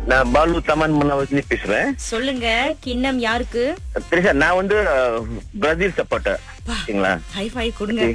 நான் பாலு தமன் முன்னாவதுல பேசுறேன் சொல்லுங்க கிண்ணம் யாருக்கு தெரியுசா நான் வந்து அஹ், பிரேசில் சப்போர்ட்டர் சரிங்களா ஹை ஃபை கொடுங்க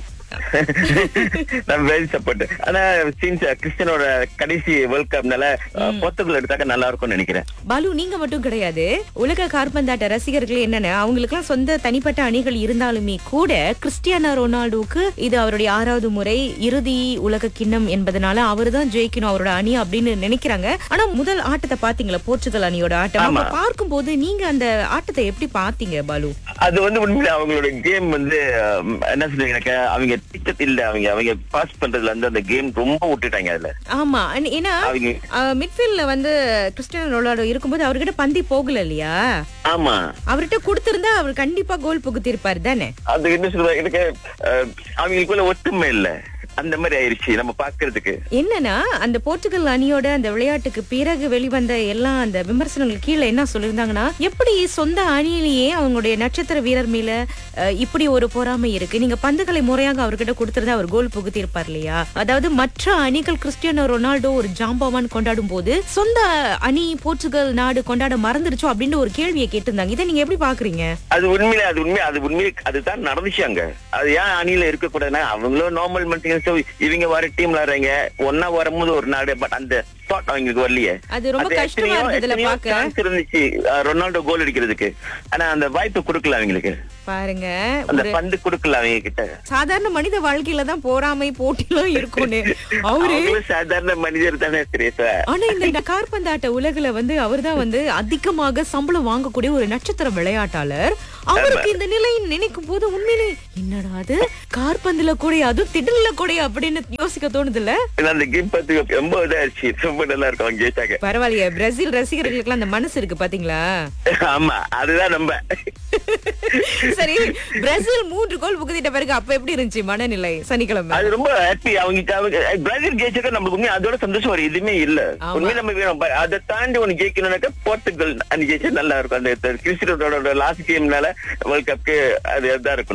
நான் பிரேசில் சப்போர்ட்டர் ஆனா சின்ஸ் கிறிஸ்டியனோட கடைசி வேர்ல்ட் கப்னால அஹ், போர்த்துகல் எடுத்தாக்க நல்லா இருக்கும்னு நினைக்கிறேன் பாலு நீங்க மட்டும் கிடையாது உலக கார்பந்தாட்ட ரசிகர்கள் என்னன்னா அவங்களுக்குலாம் சொந்த தனிப்பட்ட அணிகள் இருந்தாலுமே கூட கிறிஸ்டியானோ ரொனால்டோவுக்கு இது அவருடைய ஆறாவது முறை இறுதி உலக கிண்ணம் என்பதனால அவர் தான் ஜெயிக்கணும் அவரோட அணி அப்படின்னு நினைக்கிறாங்க ஆனா முதல் ஆட்டத்தை பாத்தீங்களா போர்ச்சுகல் அணியோட ஆட்டம் ஆமா. அப்ப பார்க்கும்போது நீங்க அந்த ஆட்டத்தை எப்படி பாத்தீங்க பாலு அது வந்து உண்மையில அவங்களோட கேம் வந்து அஹ், என்ன சொல்றீங்க எனக்கு அவங்க டிக்கெட் இல்ல அவங்க அவங்க பாஸ் பண்றதுல வந்து அந்த கேம் ரொம்ப விட்டுட்டாங்க அதுல ஆமா அன்- ஏன்னா அவங்க மிட்ஃபீல்ட்ல வந்து கிறிஸ்டியானோ ரொனால்டோ இருக்கும்போது அவர்கிட்ட பந்தி போகல இல்லையா ஆமா அவர்கிட்ட கொடுத்திருந்தா அவர் கண்டிப்பா கோல் புகுத்திருப்பாரு தானே அது என்ன சொல்றாங்க எனக்கு அஹ், அவங்களுக்குள்ள ஒற்றுமை இல்ல அந்த மாதிரி ஆயிருச்சு நம்ம பாக்குறதுக்கு என்னன்னா அந்த போர்ச்சுகல் அணியோட அந்த விளையாட்டுக்கு பிறகு வெளிவந்த எல்லா அந்த விமர்சனங்கள் கீழே என்ன சொல்லியிருந்தாங்கன்னா எப்படி சொந்த அணியிலேயே அவங்களுடைய நட்சத்திர வீரர் மேல அஹ், இப்படி ஒரு பொறாமை இருக்கு நீங்க பந்துகளை முறையாக அவர்கிட்ட கொடுத்திருந்தா அவர் கோல் புகுத்தி இருப்பார் இல்லையா அதாவது மற்ற அணிகள் கிறிஸ்டியானோ ரொனால்டோ ஒரு ஜாம்பவான் கொண்டாடும் போது சொந்த அணி போர்ச்சுகல் நாடு கொண்டாட மறந்துருச்சோ அப்படின்னு ஒரு கேள்வியை கேட்டிருந்தாங்க இதை நீங்க எப்படி பாக்குறீங்க அது உண்மையில அது உண்மை அது உண்மையில அதுதான் நடந்துச்சு அங்க அது ஏன் அணியில இருக்க கூடாதுன்னா அவங்களும் நார்மல் மனுஷங்க so இவங்க வர டீம் விளையாடுறாங்க ஒன்னா வரும்போது ஒரு நாடு பட் அந்த தாட் அவங்களுக்கு வரலையே அது ரொம்ப அது கஷ்டமா எத்தனையோ- இருந்ததுல எத்தனையோ பாக்க chance இருந்துச்சு அஹ், ரொனால்டோ கோல் அடிக்கிறதுக்கு ஆனா அந்த வாய்ப்பு கொடுக்கல அவங்களுக்கு பாருங்க அந்த ஒரு பந்து கொடுக்கல அவங்க கிட்ட சாதாரண மனித வாழ்க்கையில தான் போராமை போட்டிலாம் இருக்கும்னு அவரு அவங்களும் சாதாரண மனிதர் தானே தெரியுதா ஆனா இந்த கார்பந்தாட்ட உலகுல வந்து அவர்தான் வந்து அதிகமாக சம்பளம் வாங்கக்கூடிய ஒரு நட்சத்திர விளையாட்டாளர் அவருக்கு இந்த நிலை நினைக்கும் போது உண்மையிலே என்னடா அது கார்பந்துல கூட அதுவும் திடல்ல கூட அப்படின்னு யோசிக்க தோணுதுல்ல ஏன்னா அந்த கேம் பார்த்து ரொம்ப இதாயிருச்சு ரொம்ப நல்லா இருக்கும் அவங்க ஜெயிச்சாங்க பரவாயில்லையே பிரேசில் ரசிகர்களுக்கு அந்த மனசு இருக்கு பாத்தீங்களா ஆமா அதுதான் நம்ம சரி பிரேசில் மூன்று கோல் புகுத்திட்ட பிறகு அப்ப எப்படி இருந்துச்சு மனநிலை சனிக்கிழமை அது ரொம்ப ஹாப்பி அவங்க அவங்க பிரேசில் ஜெயிச்சா நம்மளுக்கு உண்மையா அதோட சந்தோஷம் வரும் எதுவுமே இல்ல ஆமா. உண்மையை நம்ம வேணும் ப- அதை தாண்டி ஒண்ணு ஜெயிக்கணும்னாக்கா போர்த்துகல் அன்னைக்கு ஜெயிச்சா நல்லா இருக்கும் அந்த கிறிஸ்டியோட லாஸ்ட் கேம்னால வேர்ல்ட் கப்க்கு அது தான் இருக்கணும்